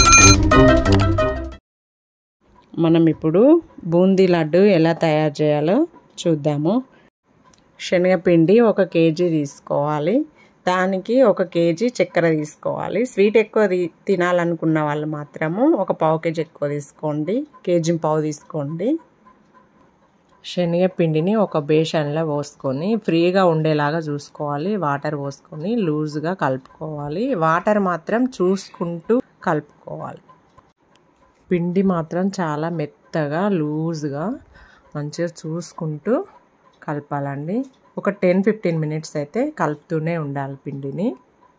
మనం ఇప్పుడు బూందీ లడ్డు ఎలా తయారు చేయాలో చూద్దాము శనగపిండి ఒక కేజీ తీసుకోవాలి దానికి ఒక కేజీ చక్కెర తీసుకోవాలి స్వీట్ ఎక్కువ తినాలనుకున్న వాళ్ళు మాత్రము ఒక పావు కేజీ ఎక్కువ తీసుకోండి కేజీ పావు తీసుకోండి శనగపిండిని ఒక బేషన్లో పోసుకొని ఫ్రీగా ఉండేలాగా చూసుకోవాలి వాటర్ పోసుకొని లూజ్గా కలుపుకోవాలి వాటర్ మాత్రం చూసుకుంటూ కలుపుకోవాలి పిండి మాత్రం చాలా మెత్తగా లూజ్గా మంచిగా చూసుకుంటూ కలపాలండి ఒక టెన్ ఫిఫ్టీన్ మినిట్స్ అయితే కలుపుతూనే ఉండాలి పిండిని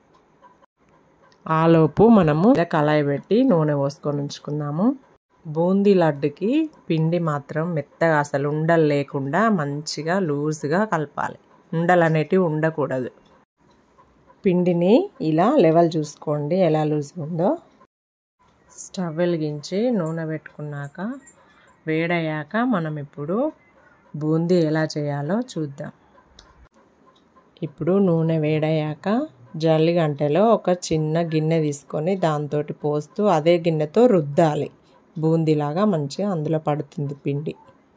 ఆలోపు మనము కళాయి పెట్టి నూనె పోసుకొని ఉంచుకుందాము బూందీ లడ్డుకి పిండి మాత్రం మెత్తగా అసలు ఉండలు లేకుండా మంచిగా లూజ్గా కలపాలి ఉండలు అనేటివి ఉండకూడదు పిండిని ఇలా లెవెల్ చూసుకోండి ఎలా లూజ్ ఉందో స్టవ్ వెలిగించి నూనె పెట్టుకున్నాక వేడయ్యాక మనం ఇప్పుడు బూందీ ఎలా చేయాలో చూద్దాం ఇప్పుడు నూనె వేడయ్యాక జల్లి గంటలో ఒక చిన్న గిన్నె తీసుకొని దాంతో పోస్తూ అదే గిన్నెతో రుద్దాలి బూందీలాగా మంచిగా అందులో పడుతుంది పిండి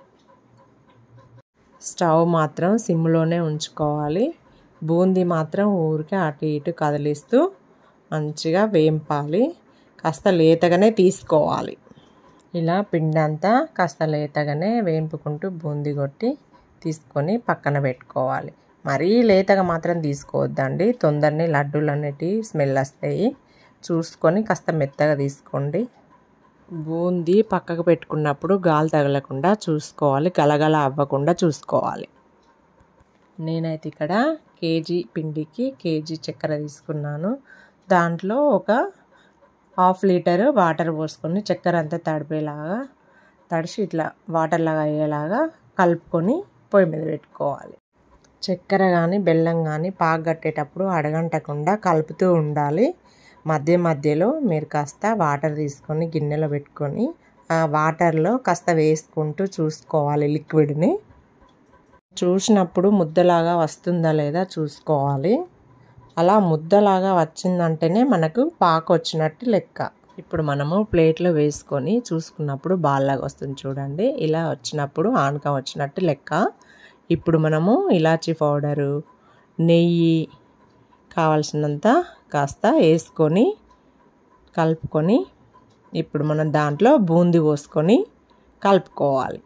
స్టవ్ మాత్రం సిమ్లోనే ఉంచుకోవాలి బూందీ మాత్రం ఊరికే అటు ఇటు కదిలిస్తూ మంచిగా వేంపాలి కాస్త లేతగానే తీసుకోవాలి ఇలా పిండి అంతా కాస్త లేతగానే వేంపుకుంటూ బూందీ కొట్టి తీసుకొని పక్కన పెట్టుకోవాలి మరీ లేతగా మాత్రం తీసుకోవద్దండి తొందరనే లడ్డూలు అనేటివి స్మెల్ వస్తాయి చూసుకొని కాస్త మెత్తగా తీసుకోండి బూందీ పక్కకు పెట్టుకున్నప్పుడు గాలి తగలకుండా చూసుకోవాలి గలగల అవ్వకుండా చూసుకోవాలి నేనైతే ఇక్కడ కేజీ పిండికి కేజీ చక్కెర తీసుకున్నాను దాంట్లో ఒక హాఫ్ లీటర్ వాటర్ పోసుకొని చక్కెర అంతా తడిపేలాగా తడిసి ఇట్లా వాటర్ లాగా అయ్యేలాగా కలుపుకొని పొయ్యి మీద పెట్టుకోవాలి చక్కెర కానీ బెల్లం కానీ పాకు కట్టేటప్పుడు అడగంటకుండా కలుపుతూ ఉండాలి మధ్య మధ్యలో మీరు కాస్త వాటర్ తీసుకొని గిన్నెలో పెట్టుకొని ఆ వాటర్లో కాస్త వేసుకుంటూ చూసుకోవాలి లిక్విడ్ని చూసినప్పుడు ముద్దలాగా వస్తుందా లేదా చూసుకోవాలి అలా ముద్దలాగా వచ్చిందంటేనే మనకు పాకు వచ్చినట్టు లెక్క ఇప్పుడు మనము ప్లేట్లో వేసుకొని చూసుకున్నప్పుడు బాల్లాగా వస్తుంది చూడండి ఇలా వచ్చినప్పుడు ఆనకం వచ్చినట్టు లెక్క ఇప్పుడు మనము ఇలాచీ పౌడరు నెయ్యి కావాల్సినంత కాస్త వేసుకొని కలుపుకొని ఇప్పుడు మనం దాంట్లో బూందీ పోసుకొని కలుపుకోవాలి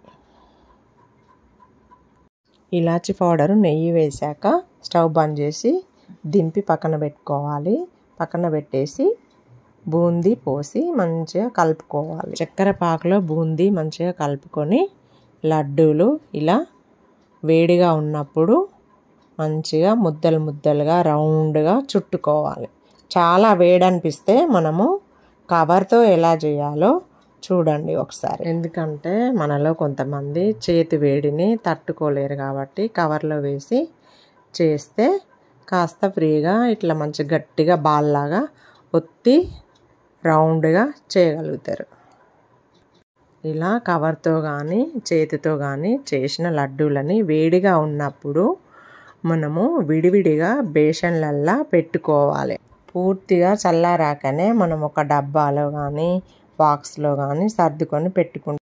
ఇలాచి పౌడర్ నెయ్యి వేశాక స్టవ్ బంద్ చేసి దింపి పక్కన పెట్టుకోవాలి పక్కన పెట్టేసి బూందీ పోసి మంచిగా కలుపుకోవాలి చక్కెర పాకులో బూందీ మంచిగా కలుపుకొని లడ్డూలు ఇలా వేడిగా ఉన్నప్పుడు మంచిగా ముద్దలు ముద్దలుగా రౌండ్గా చుట్టుకోవాలి చాలా వేడి అనిపిస్తే మనము కవర్తో ఎలా చేయాలో చూడండి ఒకసారి ఎందుకంటే మనలో కొంతమంది చేతి వేడిని తట్టుకోలేరు కాబట్టి కవర్లో వేసి చేస్తే కాస్త ఫ్రీగా ఇట్లా మంచి గట్టిగా బాల్ లాగా ఒత్తి రౌండ్గా చేయగలుగుతారు ఇలా కవర్తో కానీ చేతితో కానీ చేసిన లడ్డూలని వేడిగా ఉన్నప్పుడు మనము విడివిడిగా బేషన్లల్లా పెట్టుకోవాలి పూర్తిగా చల్లారాకనే మనం ఒక డబ్బాలో కానీ బాక్స్లో కానీ సర్దుకొని పెట్టుకుంటాం